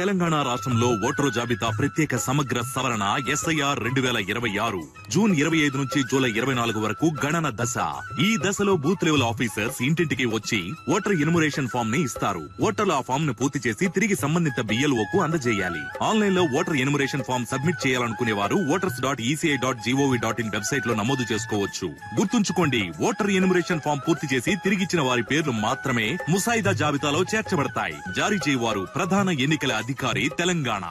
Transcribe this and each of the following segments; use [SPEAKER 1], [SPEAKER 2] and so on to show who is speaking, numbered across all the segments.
[SPEAKER 1] తెలంగాణ రాష్ట్రంలో ఓటరు జాబితా ప్రత్యేక సమగ్ర సవరణ ఎస్ఐఆర్ రెండు వేల ఇరవై ఆరు జూన్ ఇరవై ఐదు నుంచి జూలై ఇరవై నాలుగు వరకు గణన దశ ఈ దశలో బూత్ లెవెల్ ఆఫీసర్స్ ఇంటింటికి వచ్చి ఓటర్ ఇన్మురేషన్ ఫామ్ ని ఇస్తారు ఓటర్లు ఆ ఫామ్ ను పూర్తి చేసి తిరిగి సంబంధిత బిఎల్ఓ కు అందజేయాలి ఆన్లైన్ లో ఓటర్ ఇన్మురేషన్ ఫామ్ సబ్మిట్ చేయాలనుకునే వారు voters dot ECI dot GOV dot in website లో నమోదు చేసుకోవచ్చు గుర్తుంచుకోండి ఓటర్ ఇన్మురేషన్ ఫామ్ పూర్తి చేసి తిరిగిచ్చిన వారి పేర్లు మాత్రమే ముసాయిదా జాబితాలో చేర్చబడతాయి జారీ చేయవారు ప్రధాన ఎన్నికల అధికారి తెలంగాణ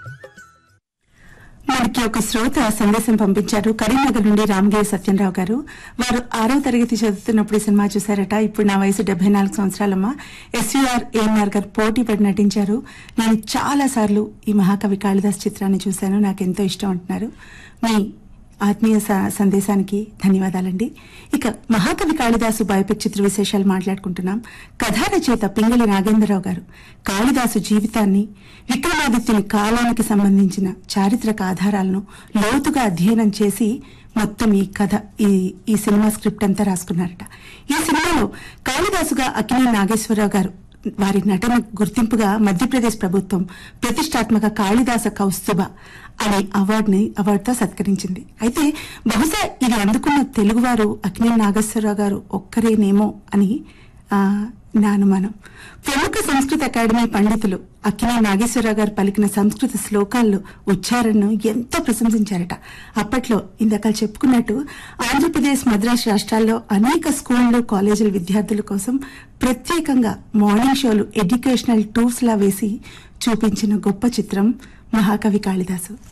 [SPEAKER 2] మనకి ఒక శ్రోత సందేశం పంపించారు కరీంనగర్ నుండి రామగిరి సత్యంరావు గారు వారు ఆరో తరగతి చదువుతున్నప్పుడు ఈ సినిమా చూశారట ఇప్పుడు నా వయసు డెబ్బై నాలుగు సంవత్సరాలమ్మ ఎస్వీఆర్ ఏఎన్ఆర్ గారు పోటీ పడి నటించారు నేను చాలా సార్లు ఈ మహాకవి కాళిదాస్ చిత్రాన్ని చూశాను నాకు ఎంతో ఇష్టం అంటున్నారు మీ ఆత్మీయ స- సందేశానికి ధన్యవాదాలండి ఇక మహాకవి కాళిదాసు బయోపిక్ చిత్ర విశేషాలు మాట్లాడుకుంటున్నాం కథా రచయిత పింగళి నాగేంద్రరావు గారు కాళిదాసు జీవితాన్ని విక్రమాదిత్యుని కాలానికి సంబంధించిన చారిత్రక ఆధారాలను లోతుగా అధ్యయనం చేసి మొత్తం ఈ కథ ఈ ఈ సినిమా స్క్రిప్ట్ అంతా రాసుకున్నారట ఈ సినిమాలో కాళిదాసుగా అక్కినే నాగేశ్వరరావు గారు వారి నటన గుర్తింపుగా మధ్యప్రదేశ్ ప్రభుత్వం ప్రతిష్టాత్మక కాళిదాస కౌస్తుభ అనే అవార్డుని అవార్డుతో సత్కరించింది అయితే బహుశా ఇది అందుకున్న తెలుగువారు అక్కినే నాగేశ్వరరావు గారు ఒక్కరేనేమో అని ఆ, నా అనుమానం ప్రముఖ సంస్కృత అకాడమీ పండితులు అక్కినే నాగేశ్వరరావు గారు పలికిన సంస్కృత శ్లోకాల్లో ఉచ్చారణను ఎంతో ప్రశంసించారట అప్పట్లో ఇందాక చెప్పుకున్నట్టు ఆంధ్రప్రదేశ్ మద్రాసు రాష్ట్రాల్లో అనేక స్కూళ్లు కాలేజీల విద్యార్థుల కోసం ప్రత్యేకంగా మార్నింగ్ షోలు ఎడ్యుకేషనల్ టూర్స్ లా వేసి చూపించిన గొప్ప చిత్రం మహాకవి కాళిదాసు